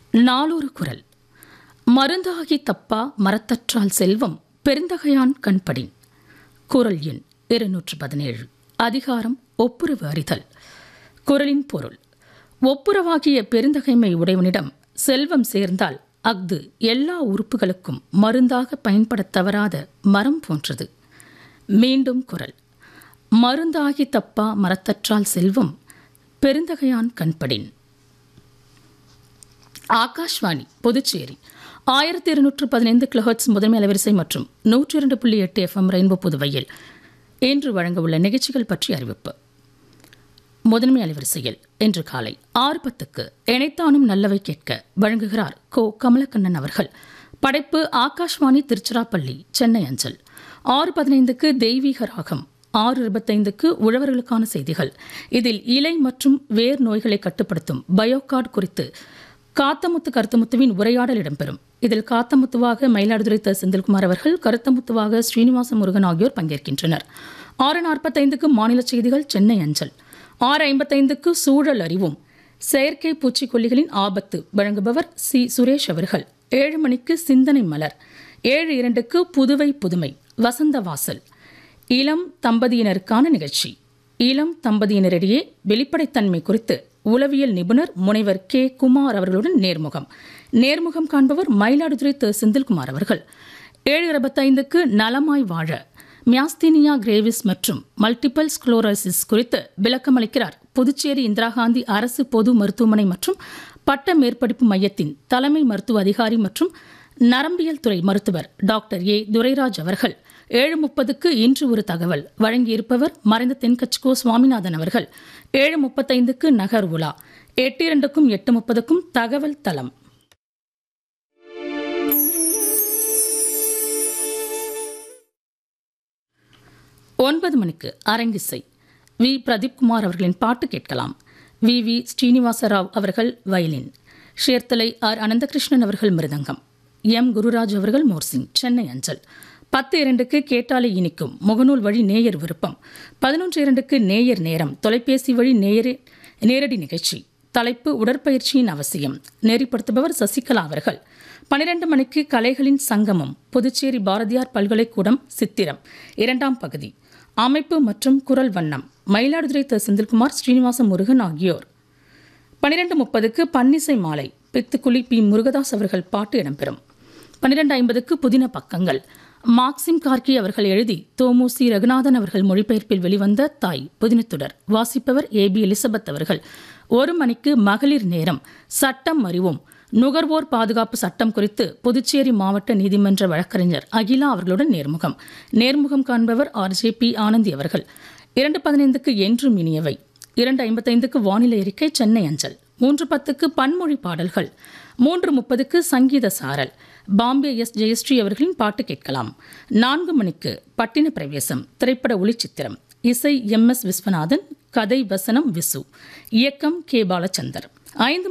நாளொரு குரல் மருந்தாகி தப்பா மரத்தற்றால் செல்வம் பெருந்தகையான் கண்படின் குரல் எண் இருநூற்று பதினேழு அதிகாரம் ஒப்புரவு அறிதல் குரலின் பொருள் ஒப்புரவாகிய பெருந்தகைமை உடையவனிடம் செல்வம் சேர்ந்தால் அஃது எல்லா உறுப்புகளுக்கும் மருந்தாக பயன்படத் தவறாத மரம் போன்றது மீண்டும் குரல் மருந்தாகி தப்பா மரத்தற்றால் செல்வம் பெருந்தகையான் கண்படின் ஆகாஷ்வாணி புதுச்சேரி ஆயிரத்தி இருநூற்று பதினைந்து கிலோஹர்ட்ஸ் முதன்மை அலைவரிசை மற்றும் நூற்றி இரண்டு புள்ளி எட்டு எஃப்எம் ரெயின்போ புதுவையில் இன்று வழங்கவுள்ள நிகழ்ச்சிகள் பற்றி அறிவிப்பு முதன்மை அலைவரிசையில் இன்று காலை ஆறு பத்துக்கு இணைத்தானும் நல்லவை கேட்க வழங்குகிறார் கோ கமலக்கண்ணன் அவர்கள் படைப்பு ஆகாஷ்வாணி திருச்சிராப்பள்ளி சென்னை அஞ்சல் ஆறு பதினைந்துக்கு தெய்வீக ராகம் ஆறு இருபத்தைந்துக்கு உழவர்களுக்கான செய்திகள் இதில் இலை மற்றும் வேர் நோய்களை கட்டுப்படுத்தும் பயோகார்டு குறித்து காத்தமுத்து கருத்தமுத்துவின் உரையாடல் இடம்பெறும் இதில் காத்தமுத்துவாக மயிலாடுதுறை த செந்தில்குமார் அவர்கள் கருத்தமுத்துவாக ஸ்ரீனிவாச முருகன் ஆகியோர் பங்கேற்கின்றனர் ஆறு நாற்பத்தைந்துக்கு மாநில செய்திகள் சென்னை அஞ்சல் ஆறு ஐம்பத்தைந்துக்கு சூழல் அறிவும் செயற்கை பூச்சிக்கொல்லிகளின் ஆபத்து வழங்குபவர் சி சுரேஷ் அவர்கள் ஏழு மணிக்கு சிந்தனை மலர் ஏழு இரண்டுக்கு புதுவை புதுமை வசந்த வாசல் இளம் தம்பதியினருக்கான நிகழ்ச்சி இளம் தம்பதியினரிடையே வெளிப்படைத்தன்மை குறித்து உளவியல் நிபுணர் முனைவர் கே குமார் அவர்களுடன் நேர்முகம் நேர்முகம் காண்பவர் மயிலாடுதுறை த செந்தில்குமார் அவர்கள் ஏழு இருபத்தைந்துக்கு நலமாய் வாழ மியாஸ்தீனியா கிரேவிஸ் மற்றும் மல்டிபிள் ஸ்க்ளோரோசிஸ் குறித்து விளக்கமளிக்கிறார் புதுச்சேரி இந்திரா காந்தி அரசு பொது மருத்துவமனை மற்றும் பட்ட மேற்படிப்பு மையத்தின் தலைமை மருத்துவ அதிகாரி மற்றும் நரம்பியல் துறை மருத்துவர் டாக்டர் ஏ துரைராஜ் அவர்கள் ஏழு முப்பதுக்கு இன்று ஒரு தகவல் வழங்கியிருப்பவர் மறைந்த தென்கட்சிகோ சுவாமிநாதன் அவர்கள் ஏழு முப்பத்தைந்துக்கு நகர் உலா எட்டு இரண்டுக்கும் எட்டு முப்பதுக்கும் தகவல் தளம் ஒன்பது மணிக்கு அரங்கிசை வி பிரதீப்குமார் அவர்களின் பாட்டு கேட்கலாம் வி வி ஸ்ரீனிவாச ராவ் அவர்கள் வயலின் ஷேர்த்தலை ஆர் அனந்தகிருஷ்ணன் அவர்கள் மிருதங்கம் எம் குருராஜ் அவர்கள் மோர்சிங் சென்னை அஞ்சல் பத்து இரண்டுக்கு கேட்டாலே இனிக்கும் முகநூல் வழி நேயர் விருப்பம் பதினொன்று இரண்டுக்கு நேயர் நேரம் தொலைபேசி வழி நேயரே நேரடி நிகழ்ச்சி தலைப்பு உடற்பயிற்சியின் அவசியம் நெறிப்படுத்துபவர் சசிகலா அவர்கள் பனிரெண்டு மணிக்கு கலைகளின் சங்கமம் புதுச்சேரி பாரதியார் பல்கலைக்கூடம் சித்திரம் இரண்டாம் பகுதி அமைப்பு மற்றும் குரல் வண்ணம் மயிலாடுதுறை த செந்தில்குமார் ஸ்ரீனிவாச முருகன் ஆகியோர் பன்னிரெண்டு முப்பதுக்கு பன்னிசை மாலை பித்துக்குழி பி முருகதாஸ் அவர்கள் பாட்டு இடம்பெறும் பன்னிரெண்டு ஐம்பதுக்கு புதின பக்கங்கள் மார்க்சிம் கார்கி அவர்கள் எழுதி தோமுசி ரகுநாதன் அவர்கள் மொழிபெயர்ப்பில் வெளிவந்த தாய் புதினத்துடர் வாசிப்பவர் ஏ பி எலிசபெத் அவர்கள் ஒரு மணிக்கு மகளிர் நேரம் சட்டம் அறிவோம் நுகர்வோர் பாதுகாப்பு சட்டம் குறித்து புதுச்சேரி மாவட்ட நீதிமன்ற வழக்கறிஞர் அகிலா அவர்களுடன் நேர்முகம் நேர்முகம் காண்பவர் ஆர் ஜே பி ஆனந்தி அவர்கள் இரண்டு பதினைந்துக்கு என்றும் இனியவை இரண்டு ஐம்பத்தைந்துக்கு வானிலை அறிக்கை சென்னை அஞ்சல் மூன்று பத்துக்கு பன்மொழி பாடல்கள் மூன்று முப்பதுக்கு சங்கீத சாரல் பாம்பே எஸ் ஜெயஸ்ரீ அவர்களின் பாட்டு கேட்கலாம் நான்கு மணிக்கு பட்டின பிரவேசம் திரைப்பட ஒளிச்சித்திரம் இசை எம் எஸ் விஸ்வநாதன் கதை வசனம் விசு இயக்கம் கே பாலச்சந்தர் ஐந்து